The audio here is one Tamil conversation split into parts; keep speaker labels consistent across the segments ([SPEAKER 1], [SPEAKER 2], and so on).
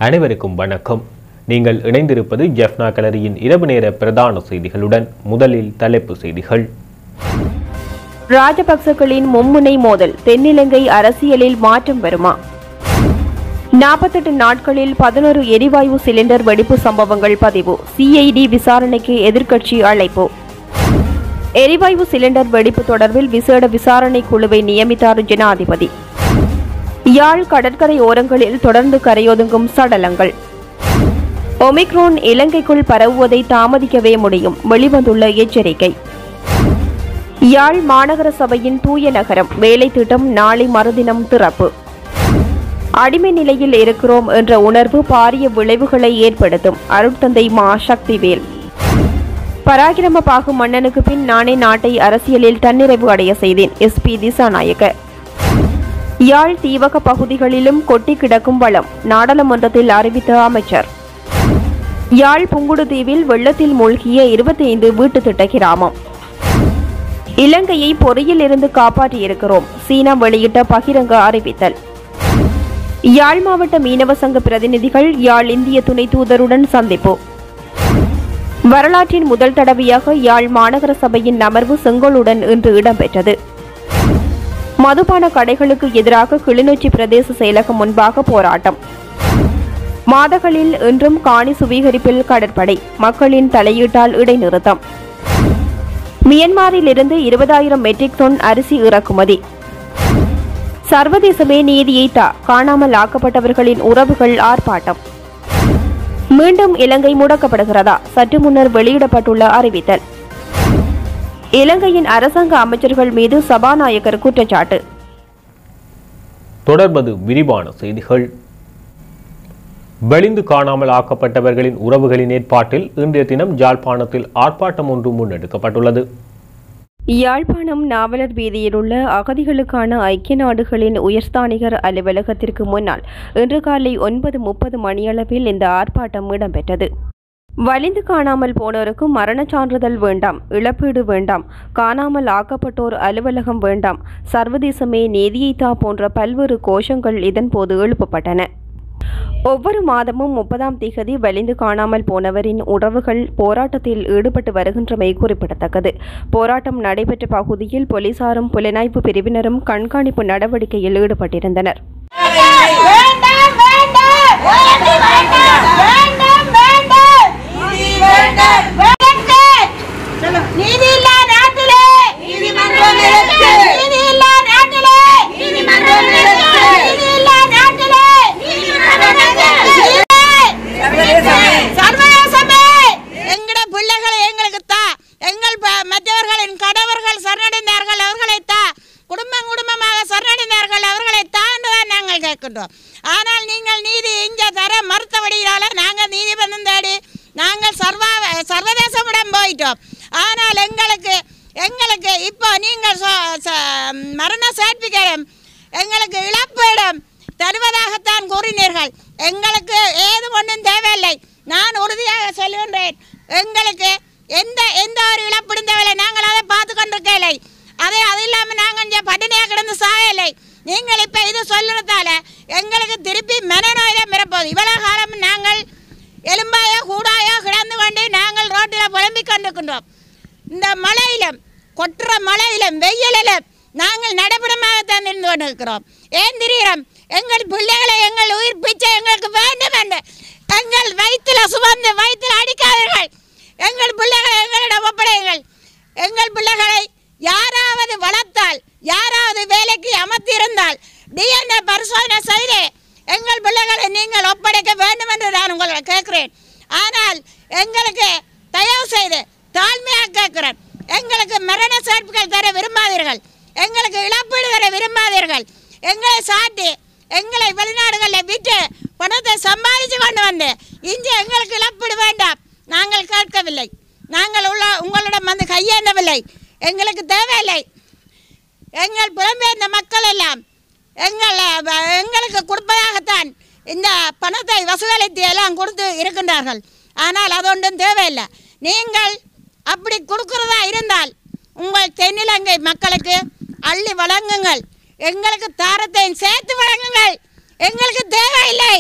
[SPEAKER 1] அனைவருக்கும் வணக்கம் நீங்கள் இணைந்திருப்பது ஜெஃப்னா கலரியின் இரவு நேர பிரதான செய்திகளுடன் முதலில் தலைப்பு செய்திகள்
[SPEAKER 2] ராஜபக்சகளின் மும்முனை மோதல் தென்னிலங்கை அரசியலில் மாற்றம் வருமா நாற்பத்தெட்டு நாட்களில் பதினோரு எரிவாயு சிலிண்டர் வெடிப்பு சம்பவங்கள் பதிவு சிஐடி விசாரணைக்கு எதிர்க்கட்சி அழைப்பு எரிவாயு சிலிண்டர் வெடிப்பு தொடர்பில் விசேட விசாரணை குழுவை நியமித்தார் ஜனாதிபதி யாழ் கடற்கரை ஓரங்களில் தொடர்ந்து கரையொதுங்கும் சடலங்கள் ஒமிக்ரோன் இலங்கைக்குள் பரவுவதை தாமதிக்கவே முடியும் வெளிவந்துள்ள எச்சரிக்கை யாழ் மாநகர சபையின் தூய நகரம் வேலை திட்டம் நாளை மறுதினம் திறப்பு அடிமை நிலையில் இருக்கிறோம் என்ற உணர்வு பாரிய விளைவுகளை ஏற்படுத்தும் அருட்தந்தை மா சக்திவேல் பராக்கிரம பாகு மன்னனுக்கு பின் நானே நாட்டை அரசியலில் தன்னிறைவு அடைய செய்தேன் எஸ்பி திசாநாயக்க யாழ் தீவக பகுதிகளிலும் கொட்டி கிடக்கும் வளம் நாடாளுமன்றத்தில் அறிவித்த அமைச்சர் யாழ் புங்குடுதீவில் வெள்ளத்தில் மூழ்கிய இருபத்தி ஐந்து வீட்டு திட்ட கிராமம் இலங்கையை பொறியில் இருந்து காப்பாற்றியிருக்கிறோம் சீனா வெளியிட்ட பகிரங்க அறிவித்தல் யாழ் மாவட்ட மீனவ சங்க பிரதிநிதிகள் யாழ் இந்திய துணை தூதருடன் சந்திப்பு வரலாற்றின் முதல் தடவையாக யாழ் மாநகர சபையின் அமர்வு செங்கோலுடன் இன்று இடம்பெற்றது மதுபான கடைகளுக்கு எதிராக கிளிநொச்சி பிரதேச செயலகம் முன்பாக போராட்டம் மாதகளில் இன்றும் காணி சுவீகரிப்பில் கடற்படை மக்களின் தலையீட்டால் இடைநிறுத்தம் மியன்மாரில் இருந்து இருபதாயிரம் மெட்ரிக் டன் அரிசி இறக்குமதி சர்வதேசமே நீதியை தா காணாமல் ஆக்கப்பட்டவர்களின் உறவுகள் ஆர்ப்பாட்டம் மீண்டும் இலங்கை முடக்கப்படுகிறதா சற்று முன்னர் வெளியிடப்பட்டுள்ள அறிவித்தல் இலங்கையின் அரசாங்க அமைச்சர்கள் மீது சபாநாயகர் குற்றச்சாட்டு
[SPEAKER 1] தொடர்பது விரிவான செய்திகள் வெளிந்து காணாமல் ஆக்கப்பட்டவர்களின் உறவுகளின் ஏற்பாட்டில் இன்றைய தினம் ஜாழ்ப்பாணத்தில் ஆர்ப்பாட்டம் ஒன்று முன்னெடுக்கப்பட்டுள்ளது
[SPEAKER 2] யாழ்ப்பாணம் நாவலர் வீதியில் உள்ள அகதிகளுக்கான ஐக்கிய நாடுகளின் உயர்ஸ்தானிகர் அலுவலகத்திற்கு முன்னால் இன்று காலை ஒன்பது முப்பது மணியளவில் இந்த ஆர்ப்பாட்டம் இடம்பெற்றது வலிந்து காணாமல் போனோருக்கு மரணச் சான்றிதழ் வேண்டாம் இழப்பீடு வேண்டாம் காணாமல் ஆக்கப்பட்டோர் அலுவலகம் வேண்டாம் சர்வதேசமே நீதியைத்தா போன்ற பல்வேறு கோஷங்கள் இதன்போது எழுப்பப்பட்டன ஒவ்வொரு மாதமும் முப்பதாம் திகதி வலிந்து காணாமல் போனவரின் உறவுகள் போராட்டத்தில் ஈடுபட்டு வருகின்றமை குறிப்பிடத்தக்கது போராட்டம் நடைபெற்ற பகுதியில் போலீசாரும் புலனாய்வு பிரிவினரும் கண்காணிப்பு நடவடிக்கையில் ஈடுபட்டிருந்தனர்
[SPEAKER 3] வேண்டாம் வேண்டாம் வேண்டாம் வேண்டாம் வேண்டாம் நீதி வேண்டாம் வேண்டாம் நீதி இல்லா நாட்டிலே நீதிமன்றம் நிறுத்து நீதி இல்லா நாட்டிலே நீதிமன்றம் நிறுத்து நீதி இல்லா நாட்டிலே நீதிமன்றம் சர்வதேசமே எங்கட பிள்ளைகளை எங்களுக்கு தா எங்கள் ப- மற்றவர்களின் கடவர்கள் சரணடைந்தார்கள் அவர்களை தா குடும்பம் குடும்பமாக சரணடைந்தார்கள் அவர்களை தாண்டுதான் நாங்கள் கேட்கின்றோம் ஆனால் நீங்கள் நீதி இங்க தர மறுத்தபடியால நாங்கள் நீதிபந்தம் தேடி நாங்கள் சர்வா சர்வதேசமிடம் போயிட்டோம் ஆனால் எங்களுக்கு எங்களுக்கு இப்போ நீங்கள் சொ- ச- மரண சர்டிஃபிகேட் எங்களுக்கு இழப்பீடும் தருவதாகத்தான் கூறினீர்கள் எங்களுக்கு ஏது ஒன்றும் தேவையில்லை நான் உறுதியாக சொல்கின்றேன் எங்களுக்கு எந்த எந்த ஒரு இழப்பீடும் தேவையில்லை நாங்கள் அதை பார்த்து கொண்டிருக்கலை அதே அது இல்லாமல் நாங்கள் இங்கே பட்டினியாக கிடந்து சாகலை நீங்கள் இப்போ இது சொல்லுறதால எங்களுக்கு திருப்பி மனநோயில மிரப்போது இவ்வளோ காலம் நாங்கள் எலும்பாயோ கூடாயோ கிடந்து கொண்டு நாங்கள் ரோட்டில் புலம்பிக் கொண்டிருக்கின்றோம் இந்த மழையிலும் கொட்டுற மழையிலும் வெயிலிலும் நாங்கள் நடைபெறமாகத்தான் இருந்து கொண்டிருக்கிறோம் ஏன் தெரிகிறோம் எங்கள் பிள்ளைகளை எங்கள் உயிர் பிச்சை எங்களுக்கு வேண்டும் என்று எங்கள் வயிற்றில் சுமந்து வயிற்றில் அடிக்காதீர்கள் எங்கள் பிள்ளைகளை எங்களிடம் ஒப்படையுங்கள் எங்கள் பிள்ளைகளை யாராவது வளர்த்தால் யாராவது வேலைக்கு அமர்த்தியிருந்தால் டிஎன்ஏ பரிசோதனை செய்து எங்கள் பிள்ளைகளை நீங்கள் ஒப்படைக்க வேண்டும் என்று நான் உங்களை கேட்கிறேன் ஆனால் எங்களுக்கு தயவு செய்து தாழ்மையாக கேட்கிறேன் எங்களுக்கு மரண சேர்ப்புகள் தர விரும்பாதீர்கள் எங்களுக்கு இழப்பீடு தர விரும்பாதீர்கள் எங்களை சாட்டி எங்களை வெளிநாடுகளில் விட்டு பணத்தை சம்பாதிச்சு கொண்டு வந்து இங்கே எங்களுக்கு இழப்பீடு வேண்டாம் நாங்கள் கேட்கவில்லை நாங்கள் உள்ள உங்களிடம் வந்து கையேந்தவில்லை எங்களுக்கு தேவையில்லை எங்கள் புலம்பெயர்ந்த மக்கள் எல்லாம் எங்கள் அஹ், எங்களுக்கு கொடுப்பதாகத்தான் இந்த பணத்தை வசூலித்து எல்லாம் கொடுத்து இருக்கின்றார்கள் ஆனால் அது ஒன்றும் தேவையில்லை நீங்கள் அப்படி கொடுக்கிறதா இருந்தால் உங்கள் தென்னிலங்கை மக்களுக்கு அள்ளி வழங்குங்கள் எங்களுக்கு தாரத்தையும் சேர்த்து வழங்குங்கள் எங்களுக்கு தேவையில்லை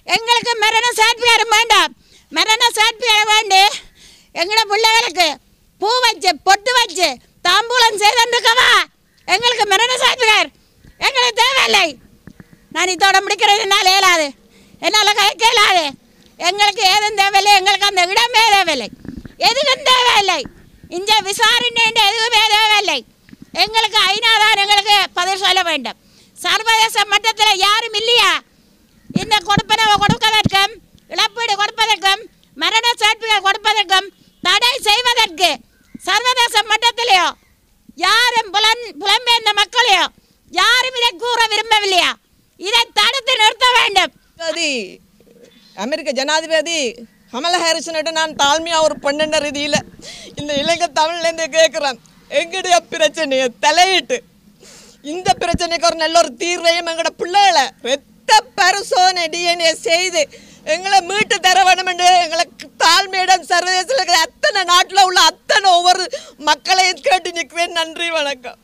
[SPEAKER 3] எங்களுக்கு மரண சாட்சியாரம் வேண்டாம் மரண சாட்சியாரம் வேண்டு எங்களோட பிள்ளைகளுக்கு பூ வச்சு பொட்டு வச்சு தாம்பூலம் செய்திருக்கவா எங்களுக்கு மரண சாட்சியார் எங்களுக்கு தேவையில்லை நான் இதோட முடிக்கிறது என்னால் இயலாது என்னால் கை இயலாது எங்களுக்கு ஏதும் தேவையில்லை எங்களுக்கு அந்த இடமே தேவையில்லை எதுவும் தேவையில்லை இந்த விசாரணை எதுவுமே தேவையில்லை எங்களுக்கு ஐநாதான் எங்களுக்கு பதில் சொல்ல வேண்டும் சர்வதேச மட்டத்தில் யாரும் இல்லையா இந்த கொடுப்பனவை கொடுப்பதற்கும் இழப்பீடு கொடுப்பதற்கும் மரண சாட்சிகள் கொடுப்பதற்கும் தடை செய்வதற்கு சர்வதேச மட்டத்திலேயோ யாரும் புலன் புலம்பெயர்ந்த மக்களையோ யாரும் இதை கூற விரும்பவில்லையா இதை தடுத்து நிறுத்த வேண்டும்
[SPEAKER 4] ஜனாதிபதி அமெரிக்க ஜனாதிபதி கமலா ஹாரிசன்கிட்ட நான் தாழ்மையாக ஒரு பன்னெண்டு ரீதியில் இந்த இலங்கை தமிழ்லேருந்து கேட்குறேன் எங்களுடைய பிரச்சனையை தலையிட்டு இந்த பிரச்சனைக்கு ஒரு நல்ல ஒரு தீர்வையும் எங்களோட பிள்ளைகளை ரத்த பரிசோதனை டிஎன்ஏ செய்து எங்களை மீட்டு தர வேண்டும் என்று எங்களுக்கு தாழ்மையிடம் சர்வதேசத்தில் இருக்கிற அத்தனை நாட்டில் உள்ள அத்தனை ஒவ்வொரு மக்களையும் கேட்டு நிற்கிறேன் நன்றி வணக்கம்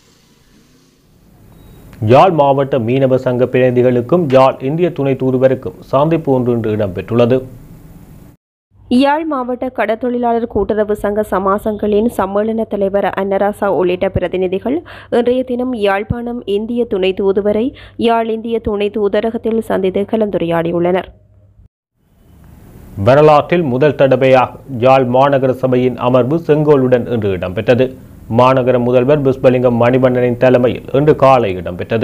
[SPEAKER 1] யாழ் மாவட்ட மீனவ சங்க பிரதிநிதிகளுக்கும் யாழ் இந்திய துணை தூதுவருக்கும் சந்திப்பு ஒன்று இன்று இடம்பெற்றுள்ளது
[SPEAKER 2] யாழ் மாவட்ட கடத்தொழிலாளர் கூட்டுறவு சங்க சமாசங்களின் சம்மேளன தலைவர் அன்னராசா உள்ளிட்ட பிரதிநிதிகள் இன்றைய தினம் யாழ்ப்பாணம் இந்திய துணை தூதுவரை யாழ் இந்திய துணை தூதரகத்தில் சந்தித்து கலந்துரையாடியுள்ளனர்
[SPEAKER 1] வரலாற்றில் முதல் தடவையாக யாழ் மாநகர சபையின் அமர்வு செங்கோலுடன் இன்று இடம்பெற்றது மாநகர முதல்வர் பிஸ்பலிங்கம் மணிவண்ணனின் தலைமையில் இன்று காலை இடம்பெற்றது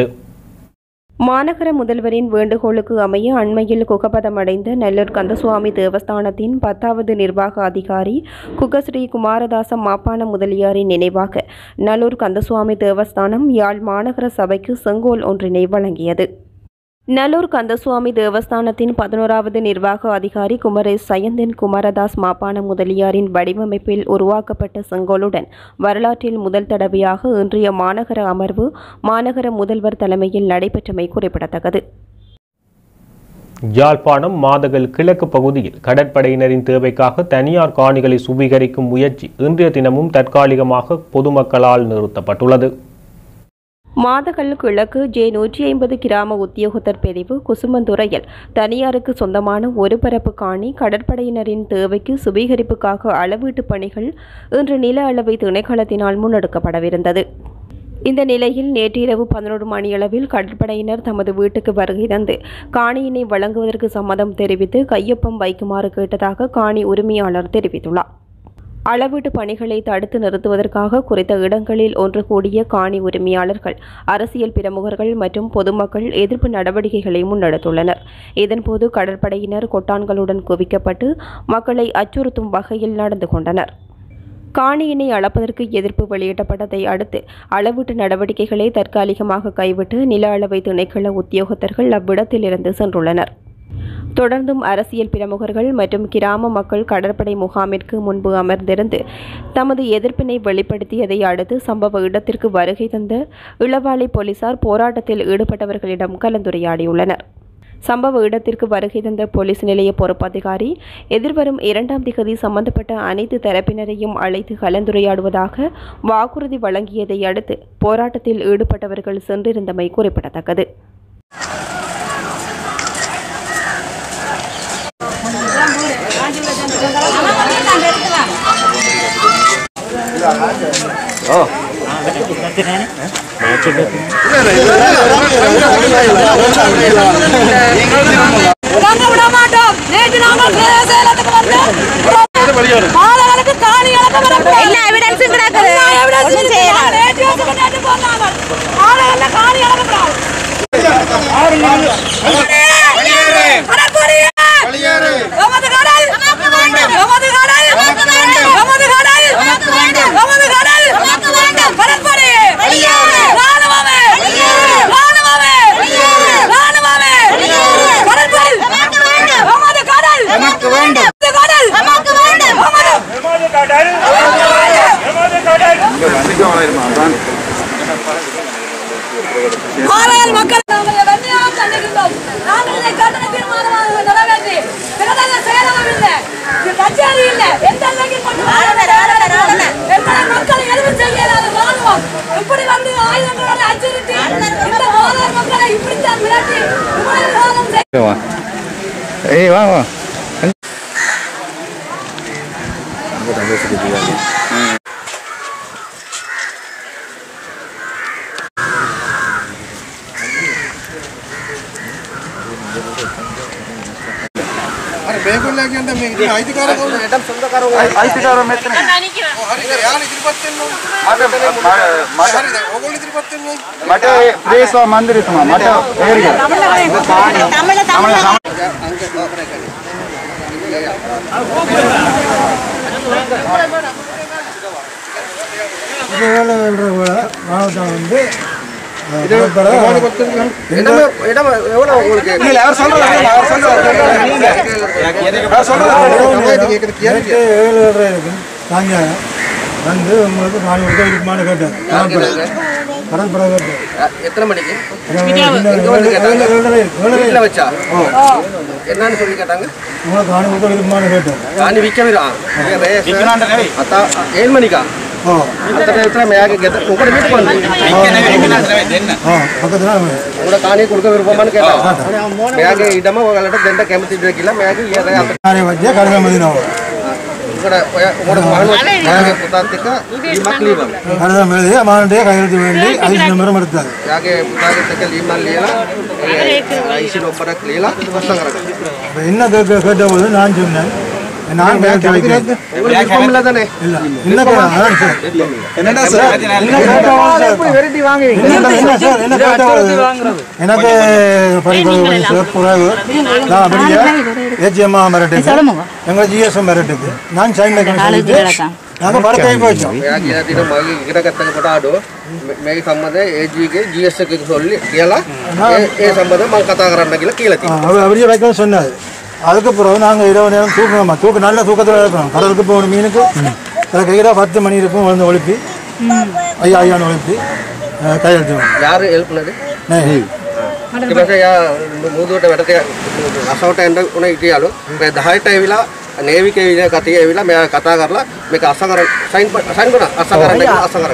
[SPEAKER 2] மாநகர முதல்வரின் வேண்டுகோளுக்கு அமைய அண்மையில் குகபதமடைந்த நெல்லூர் கந்தசுவாமி தேவஸ்தானத்தின் பத்தாவது நிர்வாக அதிகாரி குகஸ்ரீ குமாரதாச மாப்பான முதலியாரின் நினைவாக நல்லூர் கந்தசுவாமி தேவஸ்தானம் யாழ் மாநகர சபைக்கு செங்கோல் ஒன்றினை வழங்கியது நல்லூர் கந்தசுவாமி தேவஸ்தானத்தின் பதினோராவது நிர்வாக அதிகாரி குமரேஷ் சயந்தன் குமாரதாஸ் மாப்பான முதலியாரின் வடிவமைப்பில் உருவாக்கப்பட்ட செங்கோலுடன் வரலாற்றில் முதல் தடவையாக இன்றைய மாநகர அமர்வு மாநகர முதல்வர் தலைமையில் நடைபெற்றமை குறிப்பிடத்தக்கது
[SPEAKER 1] யாழ்ப்பாணம் மாதகல் கிழக்கு பகுதியில் கடற்படையினரின் தேவைக்காக தனியார் காணிகளை சுவீகரிக்கும் முயற்சி இன்றைய தினமும் தற்காலிகமாக பொதுமக்களால் நிறுத்தப்பட்டுள்ளது
[SPEAKER 2] மாதகல் கிழக்கு ஜே நூற்றி ஐம்பது கிராம உத்தியோகத்தர் பிரிவு குசுமந்துறையில் தனியாருக்கு சொந்தமான ஒரு பரப்பு காணி கடற்படையினரின் தேவைக்கு சுவீகரிப்புக்காக அளவீட்டு பணிகள் இன்று நில அளவை திணைக்களத்தினால் முன்னெடுக்கப்படவிருந்தது இந்த நிலையில் நேற்றிரவு பதினோரு மணியளவில் கடற்படையினர் தமது வீட்டுக்கு வருகை தந்து காணியினை வழங்குவதற்கு சம்மதம் தெரிவித்து கையொப்பம் வைக்குமாறு கேட்டதாக காணி உரிமையாளர் தெரிவித்துள்ளார் அளவீட்டு பணிகளை தடுத்து நிறுத்துவதற்காக குறித்த இடங்களில் ஒன்று கூடிய காணி உரிமையாளர்கள் அரசியல் பிரமுகர்கள் மற்றும் பொதுமக்கள் எதிர்ப்பு நடவடிக்கைகளை முன்னெடுத்துள்ளனர் இதன்போது கடற்படையினர் கொட்டான்களுடன் குவிக்கப்பட்டு மக்களை அச்சுறுத்தும் வகையில் நடந்து கொண்டனர் காணியினை அளப்பதற்கு எதிர்ப்பு வெளியிடப்பட்டதை அடுத்து அளவீட்டு நடவடிக்கைகளை தற்காலிகமாக கைவிட்டு நில அளவை திணைக்கள உத்தியோகத்தர்கள் அவ்விடத்திலிருந்து சென்றுள்ளனர் தொடர்ந்தும் அரசியல் பிரமுகர்கள் மற்றும் கிராம மக்கள் கடற்படை முகாமிற்கு முன்பு அமர்ந்திருந்து தமது எதிர்ப்பினை வெளிப்படுத்தியதை அடுத்து சம்பவ இடத்திற்கு வருகை தந்த இளவாலை போலீசார் போராட்டத்தில் ஈடுபட்டவர்களிடம் கலந்துரையாடியுள்ளனர் சம்பவ இடத்திற்கு வருகை தந்த போலீஸ் நிலைய பொறுப்பதிகாரி எதிர்வரும் இரண்டாம் திகதி சம்பந்தப்பட்ட அனைத்து தரப்பினரையும் அழைத்து கலந்துரையாடுவதாக வாக்குறுதி வழங்கியதை அடுத்து போராட்டத்தில் ஈடுபட்டவர்கள் சென்றிருந்தமை குறிப்பிடத்தக்கது
[SPEAKER 5] நாங்க விட மாட்டோம் நேற்று நாங்கள் பிரதேச செயலகத்துக்கு வந்து மாணவர்களுக்கு காணி இழக்க வரப்போம்
[SPEAKER 3] என்ன எவிடன்ஸ் கிடக்குது
[SPEAKER 5] எல்லா evidence
[SPEAKER 3] ஒண்ணும்
[SPEAKER 5] இருக்கு.
[SPEAKER 3] செய்யலாம்.
[SPEAKER 5] நேற்று வந்து நேற்று போனாங்க மாணவர்கள் காணி இழக்கப்படாது கடற்கரையே! எமது கடல்! எமது கடல்! எமது கடல்! எமது கடல்! கடற்படையே! ராணுவமே! ராணுவமே! ராணுவமே! கடற்படை! எமது கடல்! எமது கடல்! எமது மாலையால் மக்கள் நாங்கள் வெண்மையாக கண்டிக்கின்றோம் நாங்கள் இதை கண்டன தீர்மானமாக நிறைவேற்றி பிரதம செயலகம் இல்லை இது கச்சேரி இல்லை எந்த அளவுக்கு கொண்டு வர- எங்களை மக்களை எதுவும் செய்ய இயலாத ராணுவம் இப்படி வந்து ஆயுதங்களோட அச்சுறுத்தி இந்த மாணவர் மக்களை இப்படித்தான் மிரட்டி விமானம் செய்ய
[SPEAKER 6] ஏய் வா வா මට ප්‍රේස්වා මන්දිරතුමා මට ඒරිය இல்ல அவர் சொல்றாரு அவர் சொல்றாரு நீங்க அவர் சொல்றாரு
[SPEAKER 7] கேட்டு ஏழு ஏழரை இருக்கு சாயங்காலம் வந்து உங்களுக்கு நாலு மணிக்கு இருக்குமான்னு கேட்டேன் கடற்படை கடற்படை கேட்டேன்
[SPEAKER 8] எத்தனை மணிக்கு
[SPEAKER 7] ஏழரை ஏழரை
[SPEAKER 8] வீட்டில் வச்சா என்னன்னு சொல்லி கேட்டாங்க
[SPEAKER 7] உங்களுக்கு நாலு மணிக்கு இருக்குமான்னு கேட்டேன்
[SPEAKER 8] நான் விற்கவே அத்தா ஏழு மணிக்கா
[SPEAKER 7] ஓ
[SPEAKER 8] அத்தனை நேரத்தில் மேக கெத்த உங்களோட வீட்டுக்கு வந்து
[SPEAKER 7] ஆ பக்கத்தில்
[SPEAKER 8] உங்களோட காணியை கொடுக்க விருப்பமான்னு கேட்டாங்க மேக இடமா உங்கள்ட்ட தெண்ட கெமத்தி வைக்கல மேக ஏதோ அந்த
[SPEAKER 7] நானே வச்சே கடையில் மதினம்
[SPEAKER 8] உங்களோட உங்களோட மகன் மேக புத்தாத்துக்கு மக்கள் லீவ்
[SPEAKER 7] கடையில் எழுதி மாவட்டே கையெழுத்து வேண்டி ஐந்து நம்பரும் எடுத்தார்
[SPEAKER 8] மேக புத்தாத்துக்கு லீவ் லியலா ஐசி ஒப்பர லியலா வருஷங்கிறாங்க
[SPEAKER 7] அப்ப என்ன கேட்க கேட்டபோது நான் சொன்னேன் நான் கையெழுத்து வைக்கிறேன்
[SPEAKER 8] உங்களுக்கு விருப்பம் இல்லை தானே
[SPEAKER 7] இல்லை என்ன கே- அதான் சார்
[SPEAKER 6] என்னடா சார்
[SPEAKER 7] என்ன கேட்டபோது சார் என்ன என்ன சார் என்ன கேட்டபோது எனக்கு படிப்பது சார் குறைவு நான் அப்படியே ஏஜிஎம்மா மிரட்டுக்கு எங்கள் ஜிஎஸ்எம் மிரட்டுக்கு நான் சைன் வைக்கணும் சொல்லிட்டு நாங்கள் படத்தை போச்சோம்
[SPEAKER 8] ಯಾಕೆ ಹೇಳ್ತೀನಿ ಮಗಿ ಗಿಡ ಕತ್ತಗೆ ಪಟಾಡು ಮೇಗೆ ಸಂಬಂಧ ಏಜಿಗೆ ಜಿ ಎಸ್ சொல்லி கேளா ஏ சம்பந்தம் மங்க கத்தாகரண்டகில கீழத்தி
[SPEAKER 7] அவர் அப்படியே வைக்கணும்னு சொன்னார் அதுக்கு பிறகு நாங்கள் இரவு நேரம் தூக்கணுமா தூக்க நல்ல தூக்கத்தில் இருக்கணும் கடலுக்கு போகணும் மீனுக்கு சில கையில் பத்து மணி இருக்கும் வந்து ஒழுப்பி ஐயா ஐயான்னு ஒழுப்பி அஹ், கையெழுத்து வேணும்.
[SPEAKER 8] ಯಾರು ಹೇಳ್ಕೊಳದು
[SPEAKER 7] நே-
[SPEAKER 8] ಇವಾಗ ಯಾ ಮೂದೂಟ ಬೆಡತೆ ಅಸೌಟ ಎಂಡ ಉಣ ಇಟ್ಟಿಯಾಲು ಮೇ ದಹಾಯ ಟೈವಿಲ ನೇವಿ ಕೇವಿಲ ಕತಿ ಕೇವಿಲ ಮೇ ಕತಾಗರ್ಲ ಮೇಕ ಅಸಗರ ಸೈನ್ ಸೈನ್ ಕೊಡ ಅಸಗರ ಅಸಗರ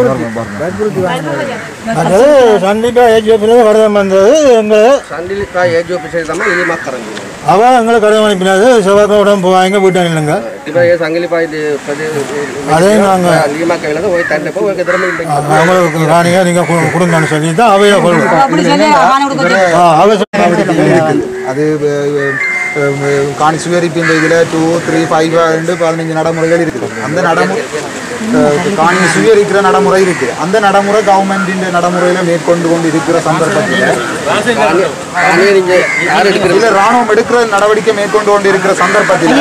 [SPEAKER 7] மற்றது கண்டிப்பாக ஏஜிஎஃபில் வரதம் வந்தது எங்கள்
[SPEAKER 8] ಸಂದಿಲಿಕ ಏಜ್ ಆಫೀಸರ್ ತಮ್ಮ ಇಲ್ಲಿ ಮಕ್ಕರಂಗಿ
[SPEAKER 7] அவன் எங்களை கடன் அனுப்பினது செவ்வாய்க்கிழமை உடம்பு போவாங்க போயிட்டாங்க இல்லைங்க
[SPEAKER 8] ಇವಾಗ ಸಂಗಿಲಿಪ ಇಲ್ಲಿ
[SPEAKER 7] அதே நாங்கள்
[SPEAKER 8] ಲೀಮ ಕೇವಿಲ ಹೋಗಿ ತಂಡೆ ಹೋಗಿ ಎದ್ರ ಮೇಲೆ
[SPEAKER 7] அவங்களுக்கு ராணியா நீங்கள் கொடுங்கன்னு சொல்லி தான் அவையில கொள்ளும் அவ
[SPEAKER 6] அது அஹ், அஹ், காணி சுவரிப்பின் இதில் டூ த்ரீ ஃபைவ் ரெண்டு பதினஞ்சு நடைமுறைகள் இருக்குது அந்த நடைமுறை அஹ், காணி சுவரிக்கிற நடைமுறை இருக்குது அந்த நடைமுறை கவர்மெண்டின் நடைமுறையில் மேற்கொண்டு கொண்டு இருக்கிற சந்தர்ப்பத்தில்
[SPEAKER 8] காணியை நீங்க யார் எடுக்கிறது
[SPEAKER 6] இல்லை ராணுவம் எடுக்கிற நடவடிக்கை மேற்கொண்டு கொண்டு இருக்கிற சந்தர்ப்பத்தில்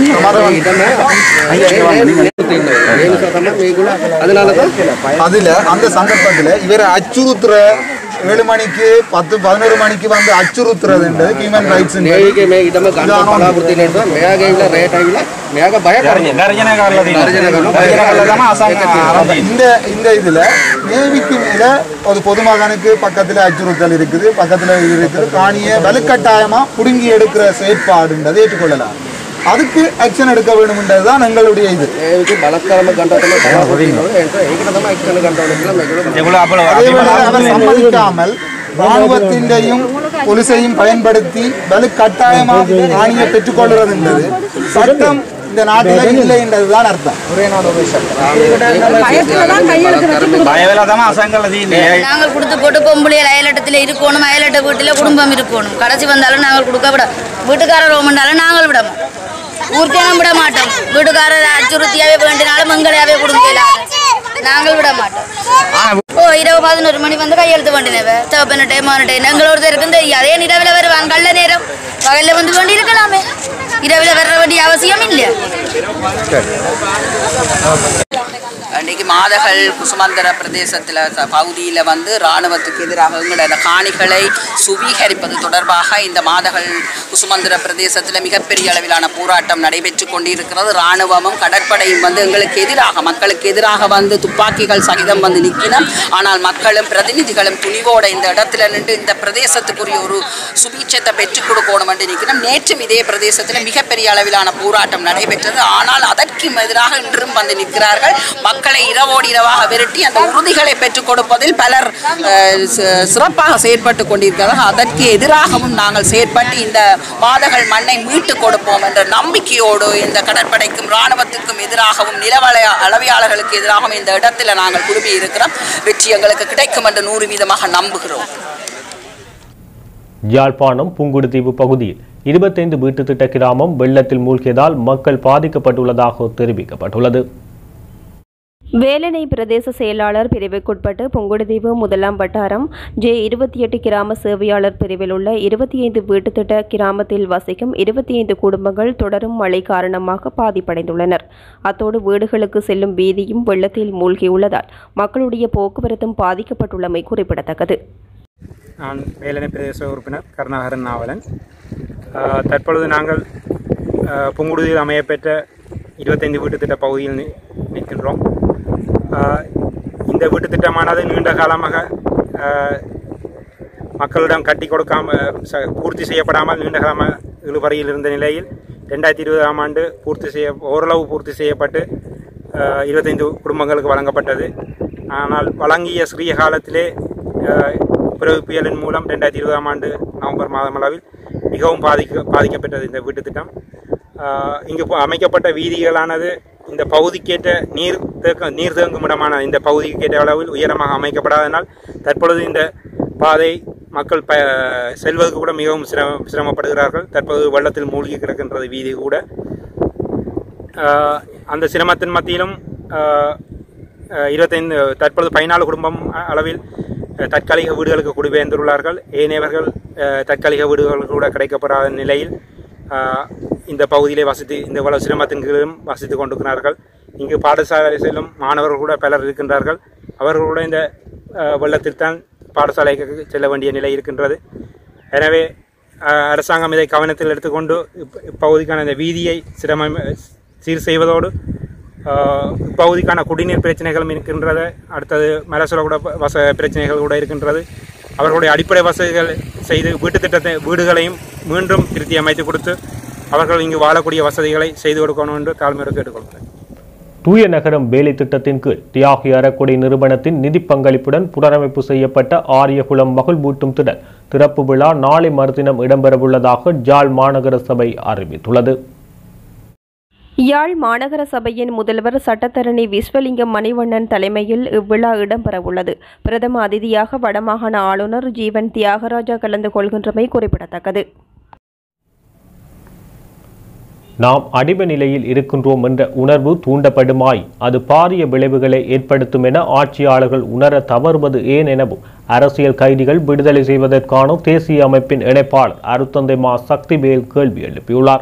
[SPEAKER 8] அதனாலதான்
[SPEAKER 6] அதுல அந்த சந்தர்ப்பத்துல இவரை அச்சுறுத்துற ஏழு மணிக்கு பத்து பதினோரு மணிக்கு வந்து அச்சுறுத்துறதுன்றது ஹியூமன் ரைட்ஸ்
[SPEAKER 8] ನೇವಿಗೆ ಮೇ ಇದಮ್ಮ ಗಂಡ ಪಲಾಪುರ್ತಿ ನಡೆದ ಮೇಗ ಇಲ್ಲ ರೇಟ್ ಆಗಿಲ್ಲ ಮೇಗ ಭಯ
[SPEAKER 6] இந்த இந்த இதுல நேவிக்கு மேல ஒரு பொதுமகனுக்கு பக்கத்துல அச்சுறுத்தல் இருக்குது பக்கத்துல இது இருக்குது காணியை வலுக்கட்டாயமா புடுங்கி எடுக்கிற செயற்பாடுன்றது ஏற்றுக்கொள்ளலாம் அதுக்கு ஆக்ஷன் எடுக்க வேண்டும்ன்றதுதான் எங்களுடைய இது
[SPEAKER 8] ನೇವಿಗೆ ಬಲತ್ಕಾರಮ ಗಂಡ ತಮ್ಮ ಪಲಾಪುರ್ತಿ ಹೇಗೆ ತಮ್ಮ ಆಕ್ಷನ್ ಗಂಡ
[SPEAKER 6] அதே வேளை அவர் சம்மதிக்காமல் ராணுவத்தின்றையும் போலீசையும் பயன்படுத்தி வலுக்கட்டாயமாக காணியை பெற்றுக்கொள்கிறது என்பது சட்டம் இந்த நாட்டில் இல்லை என்றதுதான் அர்த்தம் ஒரே நாடு ஒரே சட்டம்
[SPEAKER 9] நாங்கள் கொடுத்து போட்டு பொம்பளையில் அயலட்டத்தில் இருக்கணும் அயலட்ட வீட்டில் குடும்பம் இருக்கணும் கடைசி வந்தாலும் நாங்கள் கொடுக்க விட வீட்டுக்காரர் ரோமண்டாலும் நாங்கள் விடணும் ஊர்க்கேனும் விட மாட்டோம் வீட்டுக்காரர் அச்சுறுத்தியாவே வேண்டினாலும் எங்களையாவே கொடுக்கல நாங்கள் விட மாட்டோம் ஓ இரவு பதினோரு மணி வந்து கையெழுத்து வேண்டினவ சிவப்பன டைம் ஆன டைம் எங்களோட ஒருத்தருக்கு தெரியாது ஏன் இரவில் வருவாங்க கள்ள நேரம் பகலில் வந்து வேண்டி இருக்கலாமே இரவில் வர வேண்டிய அவசியம் இல்லையா
[SPEAKER 10] அன்றைக்கு மாதகள் குசுமந்தர பிரதேசத்தில் பகுதியில் வந்து இராணுவத்துக்கு எதிராக எங்களோட அந்த காணிகளை சுவீகரிப்பது தொடர்பாக இந்த மாதகள் குசுமந்தர பிரதேசத்தில் மிகப்பெரிய அளவிலான போராட்டம் நடைபெற்று கொண்டிருக்கிறது இராணுவமும் கடற்படையும் வந்து எங்களுக்கு எதிராக மக்களுக்கு எதிராக வந்து துப்பாக்கிகள் சகிதம் வந்து நிற்கினோம் ஆனால் மக்களும் பிரதிநிதிகளும் துணிவோட இந்த இடத்துல நின்று இந்த பிரதேசத்துக்குரிய ஒரு சுபீட்சத்தை பெற்றுக் கொடுக்கணும் என்று நிற்கிறோம் நேற்றும் இதே பிரதேசத்தில் மிகப்பெரிய அளவிலான போராட்டம் நடைபெற்றது ஆனால் அதற்கும் எதிராக இன்றும் வந்து நிற்கிறார்கள் மக்களை மக்களை இரவோடு இரவாக விரட்டி அந்த உறுதிகளை பெற்றுக் கொடுப்பதில் பலர் அஹ், சி- சிறப்பாக செயற்பட்டு கொண்டிருக்கிறார்கள் அதற்கு எதிராகவும் நாங்கள் செயற்பட்டு இந்த மாதகள் மண்ணை மீட்டுக் கொடுப்போம் என்ற நம்பிக்கையோடு இந்த கடற்படைக்கும் இராணுவத்துக்கும் எதிராகவும் நிலவள அளவையாளர்களுக்கு எதிராகவும் இந்த இடத்துல நாங்கள் குழுமி இருக்கிறோம் வெற்றி எங்களுக்கு கிடைக்கும் என்று நூறு வீதமாக நம்புகிறோம்
[SPEAKER 1] யாழ்ப்பாணம் புங்குடுதீவு பகுதியில் இருபத்தைந்து வீட்டு திட்ட கிராமம் வெள்ளத்தில் மூழ்கியதால் மக்கள் பாதிக்கப்பட்டுள்ளதாக தெரிவிக்கப்பட்டுள்ளது
[SPEAKER 2] வேலனை பிரதேச செயலாளர் பிரிவுக்குட்பட்டு புங்குடுதீவு முதலாம் வட்டாரம் ஜே இருபத்தி எட்டு கிராம சேவையாளர் பிரிவில் உள்ள இருபத்தி ஐந்து வீட்டுத்திட்ட கிராமத்தில் வசிக்கும் இருபத்தி ஐந்து குடும்பங்கள் தொடரும் மழை காரணமாக பாதிப்படைந்துள்ளனர் அத்தோடு வீடுகளுக்கு செல்லும் வீதியும் வெள்ளத்தில் மூழ்கியுள்ளதால் மக்களுடைய போக்குவரத்தும் பாதிக்கப்பட்டுள்ளமை குறிப்பிடத்தக்கது
[SPEAKER 11] நான் வேலனை பிரதேச உறுப்பினர் கருணாகரன் நாவலன் ஆஹ் தற்பொழுது நாங்கள் ஆஹ் புங்குடுதியில் அமையப்பெற்ற இருபத்தைந்து வீட்டு திட்ட பகுதியில் நி- நிற்கின்றோம் ஆஹ் இந்த வீட்டு திட்டமானது நீண்ட காலமாக ஆஹ் மக்களிடம் கட்டி கொடுக்காம ச- பூர்த்தி செய்யப்படாமல் நீண்ட காலமாக இழுபறையில் இருந்த நிலையில் ரெண்டாயிரத்தி இருபதாம் ஆண்டு பூர்த்தி செய்ய ஓரளவு பூர்த்தி செய்யப்பட்டு ஆஹ் இருபத்தைந்து குடும்பங்களுக்கு வழங்கப்பட்டது ஆனால் வழங்கிய சிறிய காலத்திலே ஆஹ் பிறகு புயலின் மூலம் ரெண்டாயிரத்தி இருபதாம் ஆண்டு நவம்பர் மாதம் அளவில் மிகவும் பாதிக்க பாதிக்கப்பட்டது இந்த வீட்டு திட்டம் ஆஹ் இங்கு ப- அமைக்கப்பட்ட வீதிகளானது இந்த பகுதிக்கேற்ற நீர் தேக்க நீர் தேங்கும் இடமான இந்த பகுதிக்கேற்ற அளவில் உயரமாக அமைக்கப்படாதனால் தற்பொழுது இந்த பாதை மக்கள் ப செல்வதற்கு கூட மிகவும் சிரம சிரமப்படுகிறார்கள் தற்போது வெள்ளத்தில் மூழ்கி கிடக்கின்றது வீதி கூட ஆஹ் அந்த சிரமத்தின் மத்தியிலும் ஆஹ் ஆஹ் இருபத்தைந்து தற்பொழுது பதினாலு குடும்பம் அ- அளவில் அஹ், தற்காலிக வீடுகளுக்கு குடிபெயர்ந்துள்ளார்கள் ஏனையவர்கள் அஹ், தற்காலிக வீடுகள் கூட கிடைக்கப்படாத நிலையில் ஆஹ், இந்த பகுதியிலே வசித்து இந்த இவ்வளவு சிரமத்தின் கீழும் வசித்து கொண்டிருக்கிறார்கள் இங்கு பாடசாலை செல்லும் மாணவர்கள் கூட பலர் இருக்கின்றார்கள் அவர்கள் கூட இந்த ஆஹ், வெள்ளத்தில் தான் பாடசாலைக்கு செல்ல வேண்டிய நிலை இருக்கின்றது எனவே ஆஹ், அரசாங்கம் இதை கவனத்தில் எடுத்துக்கொண்டு இப்ப- இப்பகுதிக்கான இந்த வீதியை சிரமம் சீர் செய்வதோடு ஆஹ், இப்பகுதிக்கான குடிநீர் பிரச்சனைகளும் இருக்கின்றது அடுத்தது மரசுல கூட வச பிரச்சனைகள் கூட இருக்கின்றது அவர்களுடைய அடிப்படை வசதிகள் செய்து வீட்டு திட்டத்தை வீடுகளையும் மீண்டும் திருத்தி அமைத்து கொடுத்து அவர்கள் இங்கு வாழக்கூடிய வசதிகளை செய்து கொடுக்கணும் என்று தாழ்மையோடு கேட்டுக்கொள்கிறேன்
[SPEAKER 1] தூய நகரம் வேலை திட்டத்தின் கீழ் தியாகி அறக்குடை நிறுவனத்தின் நிதி பங்களிப்புடன் புனரமைப்பு செய்யப்பட்ட ஆரியகுளம் மகிழ்வூட்டும் திடல் திறப்பு விழா நாளை மறுதினம் இடம்பெறவுள்ளதாக ஜாழ் மாநகர சபை அறிவித்துள்ளது
[SPEAKER 2] யாழ் மாநகர சபையின் முதல்வர் சட்டத்தரணி விஸ்வலிங்கம் மணிவண்ணன் தலைமையில் இவ்விழா இடம்பெறவுள்ளது பிரதம அதிதியாக வடமாகாண ஆளுநர் ஜீவன் தியாகராஜா கலந்து கொள்கின்றமை குறிப்பிடத்தக்கது
[SPEAKER 1] நாம் அடிமை நிலையில் இருக்கின்றோம் என்ற உணர்வு தூண்டப்படுமாய் அது பாரிய விளைவுகளை ஏற்படுத்தும் என ஆட்சியாளர்கள் உணர தவறுவது ஏன் எனவும் அரசியல் கைதிகள் விடுதலை செய்வதற்கான தேசிய அமைப்பின் இணைப்பாளர் அருத்தந்தை மா சக்திவேல் கேள்வி எழுப்பியுள்ளார்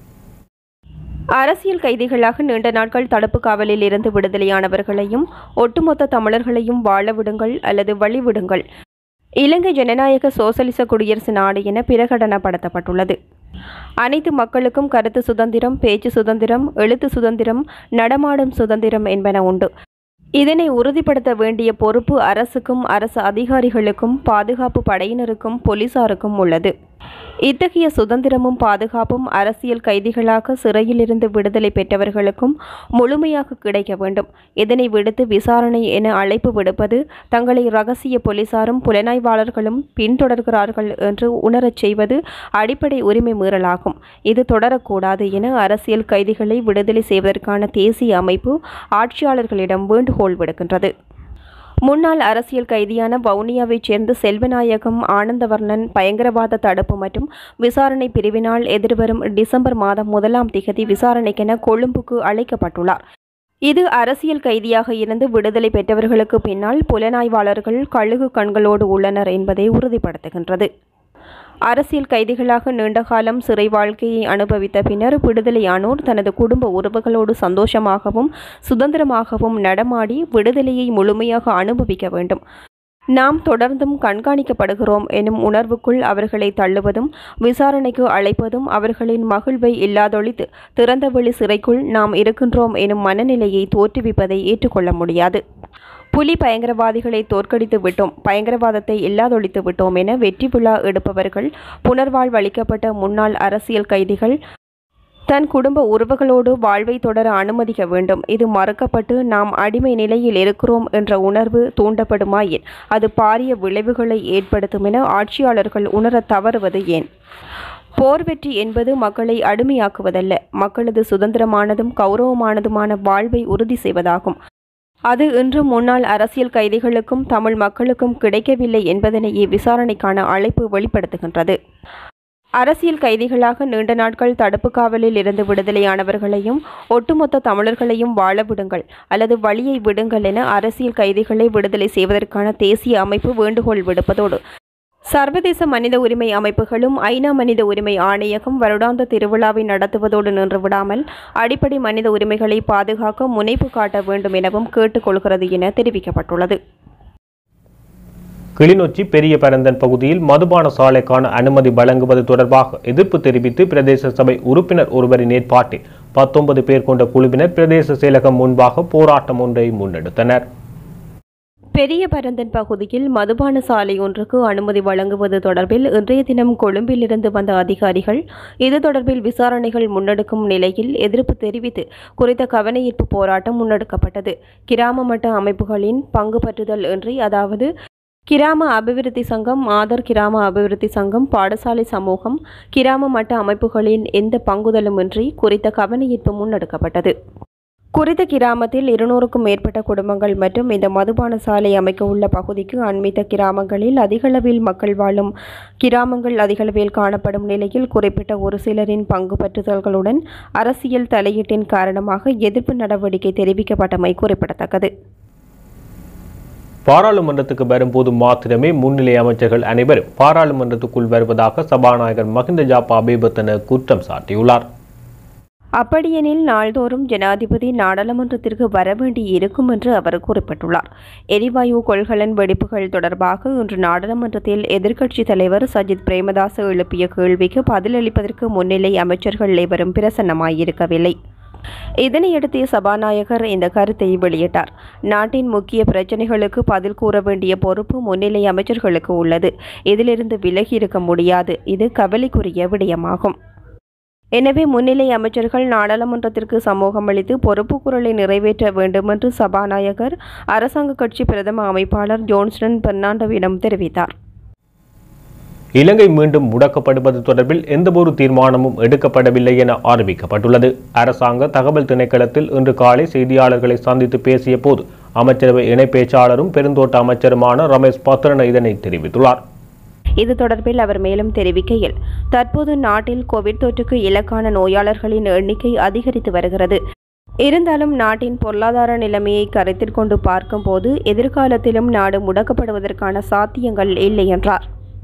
[SPEAKER 2] அரசியல் கைதிகளாக நீண்ட நாட்கள் தடுப்பு காவலில் இருந்து விடுதலையானவர்களையும் ஒட்டுமொத்த தமிழர்களையும் வாழ விடுங்கள் அல்லது வழிவிடுங்கள் இலங்கை ஜனநாயக சோசலிச குடியரசு நாடு என பிரகடனப்படுத்தப்பட்டுள்ளது அனைத்து மக்களுக்கும் கருத்து சுதந்திரம் பேச்சு சுதந்திரம் எழுத்து சுதந்திரம் நடமாடும் சுதந்திரம் என்பன உண்டு இதனை உறுதிப்படுத்த வேண்டிய பொறுப்பு அரசுக்கும் அரசு அதிகாரிகளுக்கும் பாதுகாப்பு படையினருக்கும் போலீசாருக்கும் உள்ளது இத்தகைய சுதந்திரமும் பாதுகாப்பும் அரசியல் கைதிகளாக சிறையிலிருந்து விடுதலை பெற்றவர்களுக்கும் முழுமையாக கிடைக்க வேண்டும் இதனை விடுத்து விசாரணை என அழைப்பு விடுப்பது தங்களை ரகசிய போலீசாரும் புலனாய்வாளர்களும் பின்தொடர்கிறார்கள் என்று உணரச் செய்வது அடிப்படை உரிமை மீறலாகும் இது தொடரக்கூடாது என அரசியல் கைதிகளை விடுதலை செய்வதற்கான தேசிய அமைப்பு ஆட்சியாளர்களிடம் வேண்டுகோள் விடுக்கின்றது முன்னாள் அரசியல் கைதியான வவுனியாவைச் சேர்ந்த செல்வநாயகம் ஆனந்தவர்ணன் பயங்கரவாத தடுப்பு மற்றும் விசாரணை பிரிவினால் எதிர்வரும் டிசம்பர் மாதம் முதலாம் திகதி விசாரணைக்கென கொழும்புக்கு அழைக்கப்பட்டுள்ளார் இது அரசியல் கைதியாக இருந்து விடுதலை பெற்றவர்களுக்கு பின்னால் புலனாய்வாளர்கள் கழுகு கண்களோடு உள்ளனர் என்பதை உறுதிப்படுத்துகின்றது அரசியல் கைதிகளாக நீண்ட காலம் சிறை வாழ்க்கையை அனுபவித்த பின்னர் விடுதலையானோர் தனது குடும்ப உறவுகளோடு சந்தோஷமாகவும் சுதந்திரமாகவும் நடமாடி விடுதலையை முழுமையாக அனுபவிக்க வேண்டும் நாம் தொடர்ந்தும் கண்காணிக்கப்படுகிறோம் எனும் உணர்வுக்குள் அவர்களை தள்ளுவதும் விசாரணைக்கு அழைப்பதும் அவர்களின் மகிழ்வை இல்லாதொழித்து திறந்தவெளி சிறைக்குள் நாம் இருக்கின்றோம் எனும் மனநிலையை தோற்றுவிப்பதை ஏற்றுக்கொள்ள முடியாது புலி பயங்கரவாதிகளை தோற்கடித்து விட்டோம் பயங்கரவாதத்தை இல்லாதொழித்து விட்டோம் என வெற்றி விழா எடுப்பவர்கள் புனர்வாழ்வளிக்கப்பட்ட முன்னாள் அரசியல் கைதிகள் தன் குடும்ப உறவுகளோடு வாழ்வை தொடர அனுமதிக்க வேண்டும் இது மறுக்கப்பட்டு நாம் அடிமை நிலையில் இருக்கிறோம் என்ற உணர்வு தூண்டப்படுமாயின் அது பாரிய விளைவுகளை ஏற்படுத்தும் என ஆட்சியாளர்கள் உணரத் தவறுவது ஏன் போர் வெற்றி என்பது மக்களை அடிமையாக்குவதல்ல மக்களது சுதந்திரமானதும் கௌரவமானதுமான வாழ்வை உறுதி செய்வதாகும் அது இன்று முன்னாள் அரசியல் கைதிகளுக்கும் தமிழ் மக்களுக்கும் கிடைக்கவில்லை என்பதனையே விசாரணைக்கான அழைப்பு வெளிப்படுத்துகின்றது அரசியல் கைதிகளாக நீண்ட நாட்கள் தடுப்பு காவலில் இருந்து விடுதலையானவர்களையும் ஒட்டுமொத்த தமிழர்களையும் வாழ விடுங்கள் அல்லது வழியை விடுங்கள் என அரசியல் கைதிகளை விடுதலை செய்வதற்கான தேசிய அமைப்பு வேண்டுகோள் விடுப்பதோடு சர்வதேச மனித உரிமை அமைப்புகளும் ஐநா மனித உரிமை ஆணையகம் வருடாந்த திருவிழாவை நடத்துவதோடு நின்று விடாமல் அடிப்படை மனித உரிமைகளை பாதுகாக்க முனைப்பு காட்ட வேண்டும் எனவும் கேட்டுக்கொள்கிறது என தெரிவிக்கப்பட்டுள்ளது
[SPEAKER 1] கிளிநொச்சி பெரிய பரந்தன் பகுதியில் மதுபான சாலைக்கான அனுமதி வழங்குவது தொடர்பாக எதிர்ப்பு தெரிவித்து பிரதேச சபை உறுப்பினர் ஒருவரின் ஏற்பாட்டில் பத்தொன்பது பேர் கொண்ட குழுவினர் பிரதேச செயலகம் முன்பாக போராட்டம் ஒன்றை முன்னெடுத்தனர்
[SPEAKER 2] பெரிய பரந்தன் பகுதியில் மதுபான சாலை ஒன்றுக்கு அனுமதி வழங்குவது தொடர்பில் இன்றைய தினம் கொழும்பிலிருந்து வந்த அதிகாரிகள் இது தொடர்பில் விசாரணைகள் முன்னெடுக்கும் நிலையில் எதிர்ப்பு தெரிவித்து குறித்த கவனஈர்ப்பு போராட்டம் முன்னெடுக்கப்பட்டது கிராம மட்ட அமைப்புகளின் பங்கு பற்றுதல் இன்றி அதாவது கிராம அபிவிருத்தி சங்கம் ஆதர் கிராம அபிவிருத்தி சங்கம் பாடசாலை சமூகம் கிராம மட்ட அமைப்புகளின் எந்த பங்குதலுமின்றி குறித்த கவனஈர்ப்பு முன்னெடுக்கப்பட்டது குறித்த கிராமத்தில் இருநூறுக்கும் மேற்பட்ட குடும்பங்கள் மற்றும் இந்த மதுபான சாலை அமைக்க உள்ள பகுதிக்கு அண்மித்த கிராமங்களில் அதிகளவில் மக்கள் வாழும் கிராமங்கள் அதிகளவில் காணப்படும் நிலையில் குறிப்பிட்ட ஒரு சிலரின் பங்கு பற்றுதல்களுடன் அரசியல் தலையீட்டின் காரணமாக எதிர்ப்பு நடவடிக்கை தெரிவிக்கப்பட்டமை குறிப்பிடத்தக்கது
[SPEAKER 1] பாராளுமன்றத்துக்கு வரும்போது மாத்திரமே முன்னிலை அமைச்சர்கள் அனைவரும் பாராளுமன்றத்துக்குள் வருவதாக சபாநாயகர் மஹிந்த ஜாப்பா அபேபத்தன குற்றம் சாட்டியுள்ளார்
[SPEAKER 2] அப்படியெனில் நாள்தோறும் ஜனாதிபதி நாடாளுமன்றத்திற்கு வர வேண்டி இருக்கும் என்று அவர் குறிப்பிட்டுள்ளார் எரிவாயு கொள்கலன் வெடிப்புகள் தொடர்பாக இன்று நாடாளுமன்றத்தில் எதிர்க்கட்சித் தலைவர் சஜித் பிரேமதாச எழுப்பிய கேள்விக்கு பதிலளிப்பதற்கு முன்னிலை அமைச்சர்கள் எவரும் பிரசன்னமாயிருக்கவில்லை இதனையடுத்து சபாநாயகர் இந்த கருத்தை வெளியிட்டார் நாட்டின் முக்கிய பிரச்சனைகளுக்கு பதில் கூற வேண்டிய பொறுப்பு முன்னிலை அமைச்சர்களுக்கு உள்ளது இதிலிருந்து விலகி இருக்க முடியாது இது கவலைக்குரிய விடயமாகும் எனவே முன்னிலை அமைச்சர்கள் நாடாளுமன்றத்திற்கு சமூகம் அளித்து பொறுப்பு குரலை நிறைவேற்ற வேண்டும் என்று சபாநாயகர் அரசாங்க கட்சி பிரதம அமைப்பாளர் ஜோன்ஸ்டன் பெர்னாண்டோவிடம் தெரிவித்தார்
[SPEAKER 1] இலங்கை மீண்டும் முடக்கப்படுவது தொடர்பில் எந்தவொரு தீர்மானமும் எடுக்கப்படவில்லை என அறிவிக்கப்பட்டுள்ளது அரசாங்க தகவல் திணைக்களத்தில் இன்று காலை செய்தியாளர்களை சந்தித்து பேசிய போது அமைச்சரவை இணை பேச்சாளரும் பெருந்தோட்ட அமைச்சருமான ரமேஷ் பத்ரன இதனை தெரிவித்துள்ளார்
[SPEAKER 2] இது தொடர்பில் அவர் மேலும் தெரிவிக்கையில் தற்போது நாட்டில் கோவிட் தொற்றுக்கு இலக்கான நோயாளர்களின் எண்ணிக்கை அதிகரித்து வருகிறது இருந்தாலும் நாட்டின் பொருளாதார நிலைமையை கருத்தில் கொண்டு பார்க்கும்போது எதிர்காலத்திலும் நாடு முடக்கப்படுவதற்கான சாத்தியங்கள் இல்லை என்றார்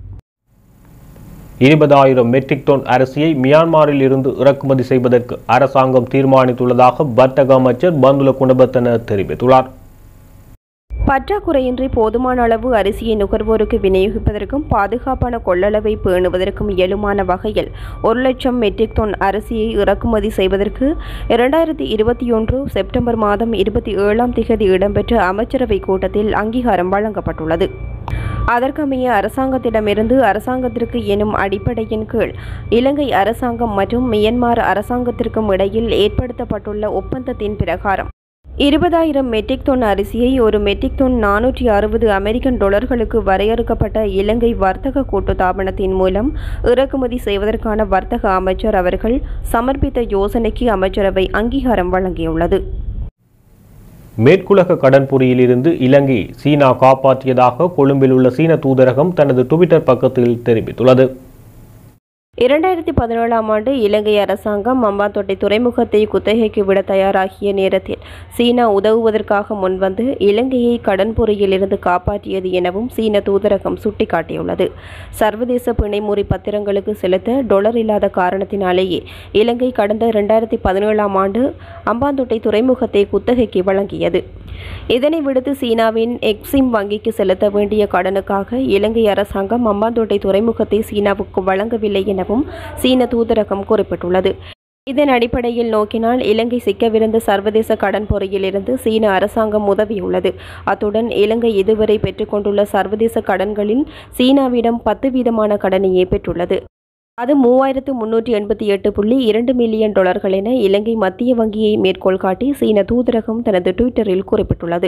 [SPEAKER 1] இருபதாயிரம் மெட்ரிக் டன் அரிசியை மியான்மரில் இருந்து இறக்குமதி செய்வதற்கு அரசாங்கம் தீர்மானித்துள்ளதாக வர்த்தக அமைச்சர் பந்துல குணபத்தன தெரிவித்துள்ளார்
[SPEAKER 2] பற்றாக்குறையின்றி போதுமான அளவு அரிசியை நுகர்வோருக்கு விநியோகிப்பதற்கும் பாதுகாப்பான கொள்ளளவை பேணுவதற்கும் இயலுமான வகையில் ஒரு லட்சம் மெட்ரிக் டன் அரிசியை இறக்குமதி செய்வதற்கு இரண்டாயிரத்தி இருபத்தி ஒன்று செப்டம்பர் மாதம் இருபத்தி ஏழாம் திகதி இடம்பெற்ற அமைச்சரவை கூட்டத்தில் அங்கீகாரம் வழங்கப்பட்டுள்ளது அதற்கமைய அரசாங்கத்திடமிருந்து அரசாங்கத்திற்கு எனும் அடிப்படையின் கீழ் இலங்கை அரசாங்கம் மற்றும் மியன்மார் அரசாங்கத்திற்கும் இடையில் ஏற்படுத்தப்பட்டுள்ள ஒப்பந்தத்தின் பிரகாரம் இருபதாயிரம் மெட்ரிக் டன் அரிசியை ஒரு மெட்ரிக் டன் நானூற்றி அறுபது அமெரிக்கன் டாலர்களுக்கு வரையறுக்கப்பட்ட இலங்கை வர்த்தக கூட்டுத்தாபனத்தின் மூலம் இறக்குமதி செய்வதற்கான வர்த்தக அமைச்சர் அவர்கள் சமர்ப்பித்த யோசனைக்கு அமைச்சரவை அங்கீகாரம் வழங்கியுள்ளது
[SPEAKER 1] மேற்குலக கடற்புரியிலிருந்து இலங்கையை சீனா காப்பாற்றியதாக கொழும்பில் உள்ள சீன தூதரகம் தனது டுவிட்டர் பக்கத்தில் தெரிவித்துள்ளது
[SPEAKER 2] இரண்டாயிரத்தி பதினேழாம் ஆண்டு இலங்கை அரசாங்கம் மம்பாத்தோட்டை துறைமுகத்தை குத்தகைக்கு விட தயாராகிய நேரத்தில் சீனா உதவுவதற்காக முன்வந்து இலங்கையை கடன் பொறியிலிருந்து காப்பாற்றியது எனவும் சீன தூதரகம் சுட்டிக்காட்டியுள்ளது சர்வதேச பிணைமுறி பத்திரங்களுக்கு செலுத்த டொலர் இல்லாத காரணத்தினாலேயே இலங்கை கடந்த இரண்டாயிரத்தி பதினேழாம் ஆண்டு அம்பாந்தோட்டை துறைமுகத்தை குத்தகைக்கு வழங்கியது இதனை விடுத்து சீனாவின் எக்ஸிம் வங்கிக்கு செலுத்த வேண்டிய கடனுக்காக இலங்கை அரசாங்கம் அம்பாந்தோட்டை துறைமுகத்தை சீனாவுக்கு வழங்கவில்லை எனவும் சீன தூதரகம் குறிப்பிட்டுள்ளது இதன் அடிப்படையில் நோக்கினால் இலங்கை சிக்கவிருந்த சர்வதேச கடன் பொறியிலிருந்து சீன அரசாங்கம் உதவியுள்ளது அத்துடன் இலங்கை இதுவரை பெற்றுக்கொண்டுள்ள சர்வதேச கடன்களில் சீனாவிடம் பத்து வீதமான கடனையே பெற்றுள்ளது அது மூவாயிரத்து முன்னூற்றி எண்பத்தி எட்டு புள்ளி இரண்டு மில்லியன் டாலர்கள் என இலங்கை மத்திய வங்கியை மேற்கோள் காட்டி சீன தூதரகம் தனது ட்விட்டரில் குறிப்பிட்டுள்ளது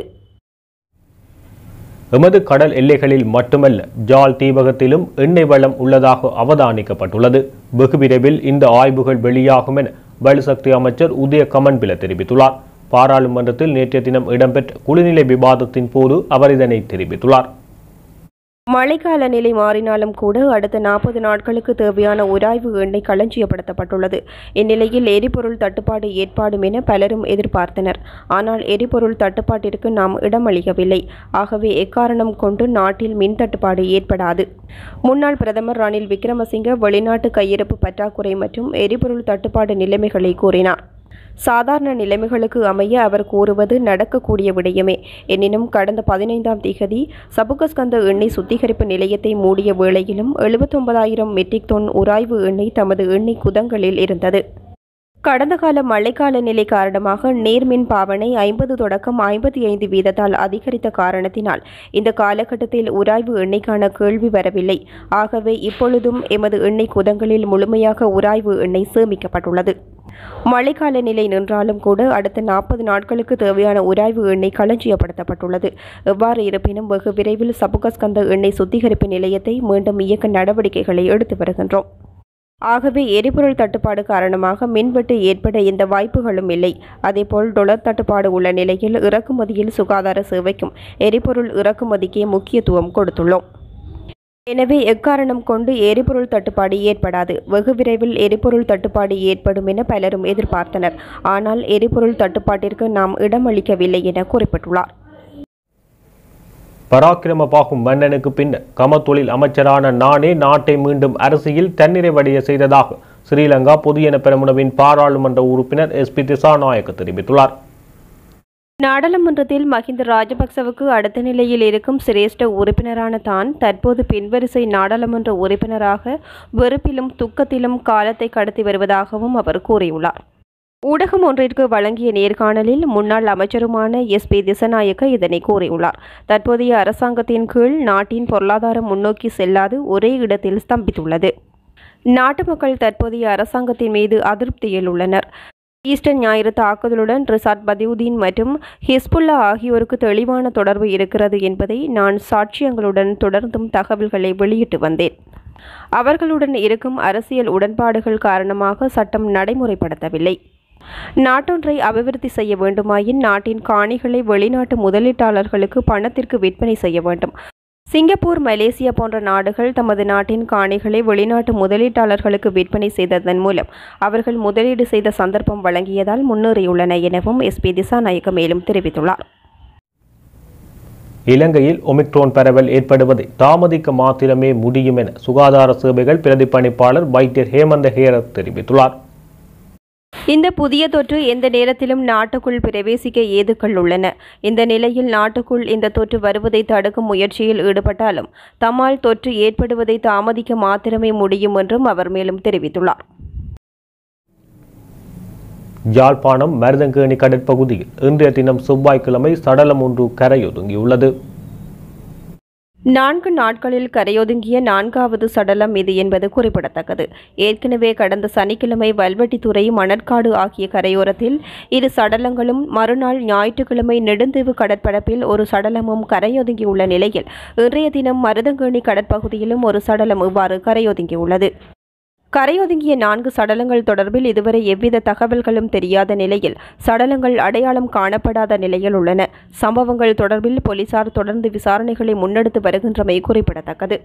[SPEAKER 1] எமது கடல் எல்லைகளில் மட்டுமல்ல ஜால் தீபகத்திலும் எண்ணெய் வளம் உள்ளதாக அவதானிக்கப்பட்டுள்ளது வெகு விரைவில் இந்த ஆய்வுகள் வெளியாகும் என வலுசக்தி அமைச்சர் உதய கமன்பில தெரிவித்துள்ளார் பாராளுமன்றத்தில் நேற்றைய தினம் இடம்பெற்ற குளிர்நிலை விவாதத்தின் போது அவர் இதனை தெரிவித்துள்ளார்
[SPEAKER 2] மழைக்கால நிலை மாறினாலும் கூட அடுத்த நாற்பது நாட்களுக்கு தேவையான உராய்வு எண்ணெய் களஞ்சியப்படுத்தப்பட்டுள்ளது இந்நிலையில் எரிபொருள் தட்டுப்பாடு ஏற்பாடும் என பலரும் எதிர்பார்த்தனர் ஆனால் எரிபொருள் தட்டுப்பாட்டிற்கு நாம் இடமளிக்கவில்லை ஆகவே எக்காரணம் கொண்டு நாட்டில் மின் தட்டுப்பாடு ஏற்படாது முன்னாள் பிரதமர் ரணில் விக்ரமசிங்க வெளிநாட்டு கையிருப்பு பற்றாக்குறை மற்றும் எரிபொருள் தட்டுப்பாடு நிலைமைகளை கூறினார் சாதாரண நிலைமைகளுக்கு அமைய அவர் கூறுவது நடக்கக்கூடிய விடயமே எனினும் கடந்த பதினைந்தாம் திகதி சபுகஸ்கந்த எண்ணெய் சுத்திகரிப்பு நிலையத்தை மூடிய வேளையிலும் எழுபத்தொன்பதாயிரம் மெட்ரிக் டன் உராய்வு எண்ணெய் தமது எண்ணெய் குதங்களில் இருந்தது கடந்த கால மழைக்கால நிலை காரணமாக நீர்மின் பாவனை ஐம்பது தொடக்கம் ஐம்பத்தி ஐந்து வீதத்தால் அதிகரித்த காரணத்தினால் இந்த காலகட்டத்தில் உராய்வு எண்ணெய்க்கான கேள்வி வரவில்லை ஆகவே இப்பொழுதும் எமது எண்ணெய் குதங்களில் முழுமையாக உராய்வு எண்ணெய் சேமிக்கப்பட்டுள்ளது மழைக்கால நிலை நின்றாலும் கூட அடுத்த நாற்பது நாட்களுக்கு தேவையான உராய்வு எண்ணெய் களஞ்சியப்படுத்தப்பட்டுள்ளது எவ்வாறு இருப்பினும் வெகு விரைவில் சபுகஸ்கந்த எண்ணெய் சுத்திகரிப்பு நிலையத்தை மீண்டும் இயக்க நடவடிக்கைகளை எடுத்து வருகின்றோம் ஆகவே எரிபொருள் தட்டுப்பாடு காரணமாக மின்வெட்டு ஏற்பட எந்த வாய்ப்புகளும் இல்லை அதேபோல் டொலர் தட்டுப்பாடு உள்ள நிலையில் இறக்குமதியில் சுகாதார சேவைக்கும் எரிபொருள் இறக்குமதிக்கே முக்கியத்துவம் கொடுத்துள்ளோம் எனவே எக்காரணம் கொண்டு எரிபொருள் தட்டுப்பாடு ஏற்படாது வெகு விரைவில் எரிபொருள் தட்டுப்பாடு ஏற்படும் என பலரும் எதிர்பார்த்தனர் ஆனால் எரிபொருள் தட்டுப்பாட்டிற்கு நாம் இடமளிக்கவில்லை என குறிப்பிட்டுள்ளார்
[SPEAKER 1] பராக்கிரம பாகும் மன்னனுக்கு பின்னர் கமத்தொழில் அமைச்சரான நானே நாட்டை மீண்டும் அரசியல் தன்னிறைவடைய செய்ததாக ஸ்ரீலங்கா பொதுஜன பெரமுனவின் பாராளுமன்ற உறுப்பினர் எஸ் பி திசாநாயக்க தெரிவித்துள்ளார்
[SPEAKER 2] நாடாளுமன்றத்தில் மஹிந்த ராஜபக்சவுக்கு அடுத்த நிலையில் இருக்கும் சிரேஷ்ட உறுப்பினரான தான் தற்போது பின்வரிசை நாடாளுமன்ற உறுப்பினராக வெறுப்பிலும் துக்கத்திலும் காலத்தை கடத்தி வருவதாகவும் அவர் கூறியுள்ளார் ஊடகம் ஒன்றிற்கு வழங்கிய நேர்காணலில் முன்னாள் அமைச்சருமான எஸ் பி திசநாயக்க இதனை கூறியுள்ளார் தற்போதைய அரசாங்கத்தின் கீழ் நாட்டின் பொருளாதாரம் முன்னோக்கி செல்லாது ஒரே இடத்தில் ஸ்தம்பித்துள்ளது நாட்டு மக்கள் தற்போதைய அரசாங்கத்தின் மீது அதிருப்தியில் உள்ளனர் ஈஸ்டர் ஞாயிறு தாக்குதலுடன் ரிசாட் பதியுதீன் மற்றும் ஹிஸ்புல்லா ஆகியோருக்கு தெளிவான தொடர்பு இருக்கிறது என்பதை நான் சாட்சியங்களுடன் தொடர்ந்தும் தகவல்களை வெளியிட்டு வந்தேன் அவர்களுடன் இருக்கும் அரசியல் உடன்பாடுகள் காரணமாக சட்டம் நடைமுறைப்படுத்தவில்லை நாட்டொன்றை அபிவிருத்தி செய்ய வேண்டுமாயின் நாட்டின் காணிகளை வெளிநாட்டு முதலீட்டாளர்களுக்கு பணத்திற்கு விற்பனை செய்ய வேண்டும் சிங்கப்பூர் மலேசியா போன்ற நாடுகள் தமது நாட்டின் காணிகளை வெளிநாட்டு முதலீட்டாளர்களுக்கு விற்பனை செய்ததன் மூலம் அவர்கள் முதலீடு செய்த சந்தர்ப்பம் வழங்கியதால் முன்னேறியுள்ளன எனவும் எஸ்பி திசாநாயக்க மேலும் தெரிவித்துள்ளார்
[SPEAKER 1] இலங்கையில் ஒமிக்ரோன் பரவல் ஏற்படுவதை தாமதிக்க மாத்திரமே முடியும் என சுகாதார சேவைகள் பிரதிப்பணிப்பாளர் வைத்தியர் ஹேமந்த ஹேரத் தெரிவித்துள்ளார்
[SPEAKER 2] இந்த புதிய தொற்று எந்த நேரத்திலும் நாட்டுக்குள் பிரவேசிக்க ஏதுக்கள் உள்ளன இந்த நிலையில் நாட்டுக்குள் இந்த தொற்று வருவதை தடுக்கும் முயற்சியில் ஈடுபட்டாலும் தம்மால் தொற்று ஏற்படுவதை தாமதிக்க மாத்திரமே முடியும் என்றும் அவர் மேலும் தெரிவித்துள்ளார்
[SPEAKER 1] யாழ்ப்பாணம் மருதங்கேணி கடற்பகுதியில் இன்றைய தினம் செவ்வாய்க்கிழமை சடலம் ஒன்று கரையொதுங்கியுள்ளது
[SPEAKER 2] நான்கு நாட்களில் கரையொதுங்கிய நான்காவது சடலம் இது என்பது குறிப்பிடத்தக்கது ஏற்கனவே கடந்த சனிக்கிழமை வல்வெட்டித்துறை மணற்காடு ஆகிய கரையோரத்தில் இரு சடலங்களும் மறுநாள் ஞாயிற்றுக்கிழமை நெடுந்தீவு கடற்பரப்பில் ஒரு சடலமும் கரையொதுங்கியுள்ள நிலையில் இன்றைய தினம் மருதங்கேணி கடற்பகுதியிலும் ஒரு சடலம் இவ்வாறு கரையொதுங்கியுள்ளது கரையொதுங்கிய நான்கு சடலங்கள் தொடர்பில் இதுவரை எவ்வித தகவல்களும் தெரியாத நிலையில் சடலங்கள் அடையாளம் காணப்படாத நிலையில் உள்ளன சம்பவங்கள் தொடர்பில் போலீசார் தொடர்ந்து விசாரணைகளை முன்னெடுத்து வருகின்றமை குறிப்பிடத்தக்கது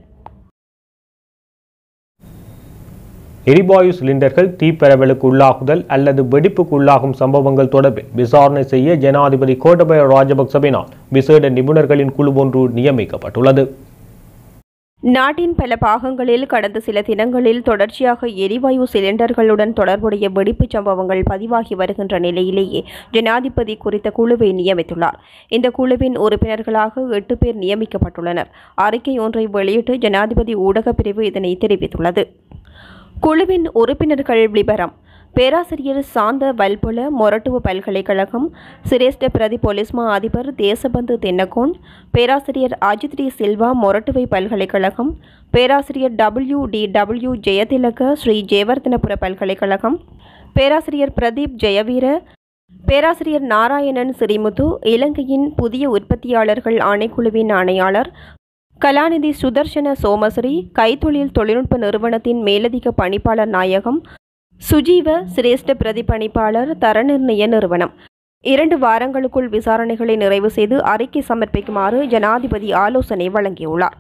[SPEAKER 1] எரிவாயு சிலிண்டர்கள் தீப்பரவலுக்கு உள்ளாகுதல் அல்லது வெடிப்புக்கு உள்ளாகும் சம்பவங்கள் தொடர்பில் விசாரணை செய்ய ஜனாதிபதி கோட்டபய ராஜபக்சவினால் விசேட நிபுணர்களின் குழு ஒன்று நியமிக்கப்பட்டுள்ளது
[SPEAKER 2] நாட்டின் பல பாகங்களில் கடந்த சில தினங்களில் தொடர்ச்சியாக எரிவாயு சிலிண்டர்களுடன் தொடர்புடைய வெடிப்புச் சம்பவங்கள் பதிவாகி வருகின்ற நிலையிலேயே ஜனாதிபதி குறித்த குழுவை நியமித்துள்ளார் இந்த குழுவின் உறுப்பினர்களாக எட்டு பேர் நியமிக்கப்பட்டுள்ளனர் அறிக்கை ஒன்றை வெளியிட்டு ஜனாதிபதி ஊடகப் பிரிவு இதனை தெரிவித்துள்ளது குழுவின் உறுப்பினர்கள் விபரம் பேராசிரியர் சாந்த வல்பொல மொரட்டுவ பல்கலைக்கழகம் சிரேஷ்ட பிரதி போலீஸ் மா அதிபர் தேசபந்து தென்னகோன் பேராசிரியர் அஜித் டி சில்வா மொரட்டுவை பல்கலைக்கழகம் பேராசிரியர் W D W Jayatilaka Sri Jayewardenepura பல்கலைக்கழகம் பேராசிரியர் பிரதீப் ஜெயவீர பேராசிரியர் நாராயணன் சிறிமுத்து இலங்கையின் புதிய உற்பத்தியாளர்கள் ஆணைக்குழுவின் ஆணையாளர் கலாநிதி சுதர்சன சோமஸ்ரீ கைத்தொழில் தொழில்நுட்ப நிறுவனத்தின் மேலதிக பணிப்பாளர் நாயகம் சுஜீவ சிரேஷ்ட பிரதிபணிப்பாளர் தரநிர்ணய நிறுவனம் இரண்டு வாரங்களுக்குள் விசாரணைகளை நிறைவு செய்து அறிக்கை சமர்ப்பிக்குமாறு ஜனாதிபதி ஆலோசனை வழங்கியுள்ளார்